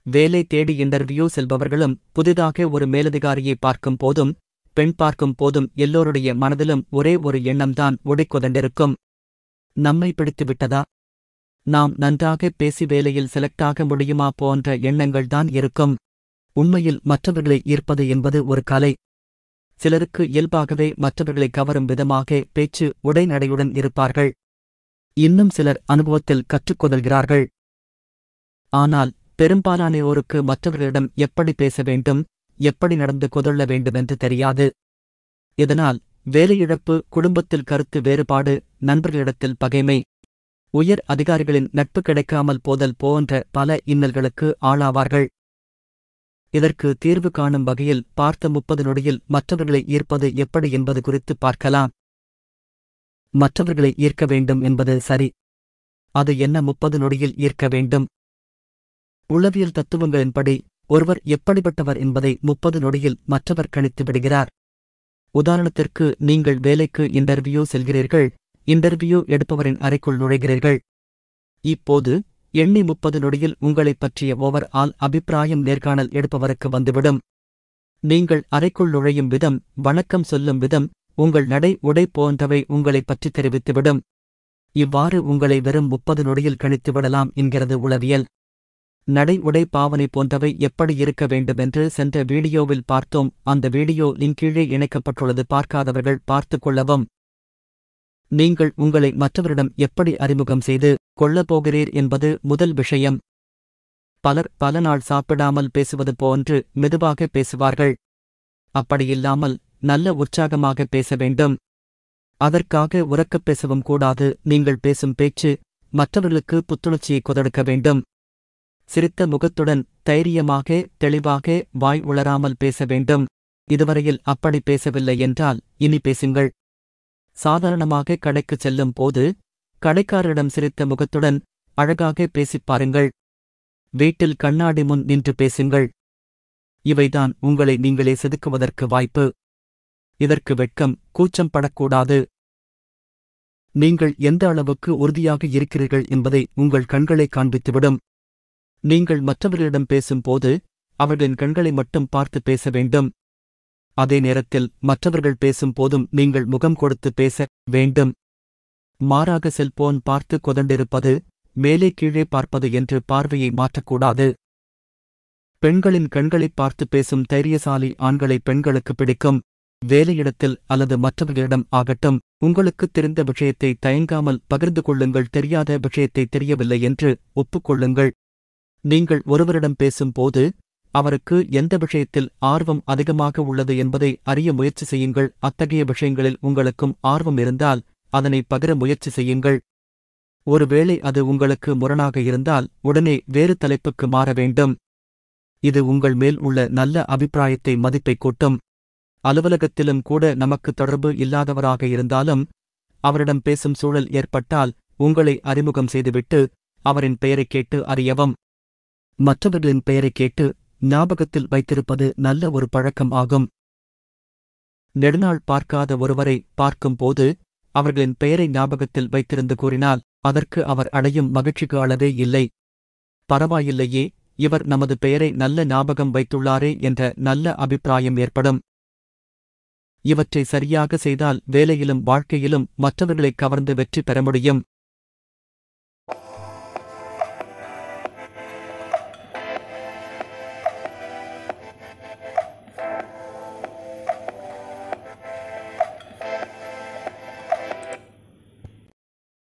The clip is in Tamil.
வேலை தேடி இன்டர்வியூ செல்பவர்களும் புதிதாக ஒரு மேலதிகாரியை பார்க்கும் போதும் பெண் பார்க்கும் போதும் எல்லோருடைய மனதிலும் ஒரே ஒரு எண்ணம்தான் ஓடிக்கொதண்டிருக்கும் நம்மை பிடித்துவிட்டதா நாம் நன்றாக பேசி வேலையில் செலக்டாக முடியுமா போன்ற எண்ணங்கள்தான் இருக்கும் உண்மையில் மற்றவர்களை ஈர்ப்பது என்பது ஒரு கலை சிலருக்கு இயல்பாகவே மற்றவர்களை கவரும் விதமாக பேச்சு உடைநடையுடன் இருப்பார்கள் இன்னும் சிலர் அனுபவத்தில் கற்றுக்கொதல்கிறார்கள் ஆனால் பெரும்பாலானோருக்கு மற்றவர்களிடம் எப்படி பேச வேண்டும் எப்படி நடந்து கொதள்ள வேண்டுமென்று தெரியாது இதனால் வேலையிழப்பு குடும்பத்தில் கருத்து வேறுபாடு நண்பர்களிடத்தில் பகைமை உயர் அதிகாரிகளின் நட்பு கிடைக்காமல் போதல் போன்ற பல இன்னல்களுக்கு ஆளாவார்கள் இதற்கு தீர்வு காணும் வகையில் பார்த்த முப்பது நொடியில் மற்றவர்களை ஈர்ப்பது எப்படி என்பது குறித்து பார்க்கலாம் மற்றவர்களை ஈர்க்க வேண்டும் என்பது சரி அது என்ன முப்பது நொடியில் ஈர்க்க வேண்டும் உளவியல் தத்துவங்களின்படி ஒருவர் எப்படிப்பட்டவர் என்பதை முப்பது நொடியில் மற்றவர் கணித்து விடுகிறார் உதாரணத்திற்கு நீங்கள் வேலைக்கு இன்டர்வியூ செல்கிறீர்கள் இன்டர்வியூ எடுப்பவரின் அறைக்குள் நுழைகிறீர்கள் இப்போது எண்ணி முப்பது நொடியில் உங்களைப் பற்றிய ஓவர் ஆல் அபிப்பிராயம் நேர்காணல் எடுப்பவருக்கு வந்துவிடும் நீங்கள் அறைக்குள் நுழையும் விதம் வணக்கம் சொல்லும் விதம் உங்கள் நடை உடை போன்றவை உங்களைப் பற்றி தெரிவித்துவிடும் இவ்வாறு உங்களை வெறும் முப்பது நொடியில் கணித்துவிடலாம் என்கிறது உளவியல் நடை உடை பாவனை போன்றவை எப்படி இருக்க வேண்டுமென்று சென்ற வீடியோவில் பார்த்தோம் அந்த வீடியோ லிங்க் கீழே இணைக்கப்பட்டுள்ளது பார்க்காதவர்கள் பார்த்துக் கொள்ளவும் நீங்கள் உங்களை மற்றவரிடம் எப்படி அறிமுகம் செய்து கொள்ளப் போகிறீர் என்பது முதல் விஷயம் பலர் பல நாள் சாப்பிடாமல் பேசுவது போன்று மெதுவாக பேசுவார்கள் அப்படியில்லாமல் நல்ல உற்சாகமாக பேச வேண்டும் அதற்காக உறக்கப் பேசவும் கூடாது நீங்கள் பேசும் பேச்சு மற்றவர்களுக்கு புத்துணர்ச்சியை கொதடுக்க வேண்டும் சிரித்த முகத்துடன் தைரியமாக தெளிவாக வாய் உளராமல் பேச வேண்டும் இதுவரையில் அப்படி பேசவில்லை என்றால் இனி பேசுங்கள் சாதாரணமாக கடைக்குச் செல்லும் போது கடைக்காரரிடம் சிரித்த முகத்துடன் அழகாக பேசிப் பாருங்கள் வீட்டில் கண்ணாடி முன் நின்று பேசுங்கள் இவைதான் உங்களை நீங்களே செதுக்குவதற்கு வாய்ப்பு இதற்கு வெட்கம் கூச்சம் படக்கூடாது நீங்கள் எந்த அளவுக்கு உறுதியாக இருக்கிறீர்கள் என்பதை உங்கள் கண்களை காண்பித்துவிடும் நீங்கள் மற்றவர்களிடம் பேசும்போது அவர்களின் கண்களை மட்டும் பார்த்து பேச வேண்டும் அதே நேரத்தில் மற்றவர்கள் பேசும் போதும் நீங்கள் முகம் கொடுத்து பேச வேண்டும் மாறாக செல்போன் பார்த்து கொதண்டிருப்பது மேலே கீழே பார்ப்பது என்று பார்வையை மாற்றக்கூடாது பெண்களின் கண்களைப் பார்த்து பேசும் தைரியசாலி ஆண்களை பெண்களுக்கு பிடிக்கும் வேலையிடத்தில் அல்லது மற்றவர்களிடம் ஆகட்டும் உங்களுக்குத் தெரிந்த விஷயத்தை தயங்காமல் பகிர்ந்து கொள்ளுங்கள் தெரியாத விஷயத்தை தெரியவில்லை என்று ஒப்புக்கொள்ளுங்கள் நீங்கள் ஒருவரிடம் பேசும்போது அவருக்கு எந்த விஷயத்தில் ஆர்வம் அதிகமாக உள்ளது என்பதை அறிய முயற்சி செய்யுங்கள் அத்தகைய விஷயங்களில் உங்களுக்கும் ஆர்வம் இருந்தால் அதனை பகிர முயற்சி செய்யுங்கள் ஒருவேளை அது உங்களுக்கு முரணாக இருந்தால் உடனே வேறு தலைப்புக்கு மாற வேண்டும் இது உங்கள் மேல் உள்ள நல்ல அபிப்பிராயத்தை மதிப்பை கூட்டும் அலுவலகத்திலும் கூட நமக்கு தொடர்பு இல்லாதவராக இருந்தாலும் அவரிடம் பேசும் சூழல் ஏற்பட்டால் உங்களை அறிமுகம் செய்துவிட்டு அவரின் பெயரைக் கேட்டு அறியவும் மற்றவர்களின் பெயரைக் கேட்டு ஞாபகத்தில் வைத்திருப்பது நல்ல ஒரு பழக்கம் ஆகும் நெடுநாள் பார்க்காத ஒருவரை பார்க்கும்போது அவர்களின் பெயரை ஞாபகத்தில் வைத்திருந்து கூறினால் அதற்கு அவர் அடையும் மகிழ்ச்சிக்கு அளவே இல்லை பரவாயில்லையே இவர் நமது பெயரை நல்ல ஞாபகம் வைத்துள்ளாரே என்ற நல்ல அபிப்பிராயம் ஏற்படும் இவற்றை சரியாக செய்தால் வேலையிலும் வாழ்க்கையிலும் மற்றவர்களைக் கவர்ந்து வெற்றி பெற முடியும்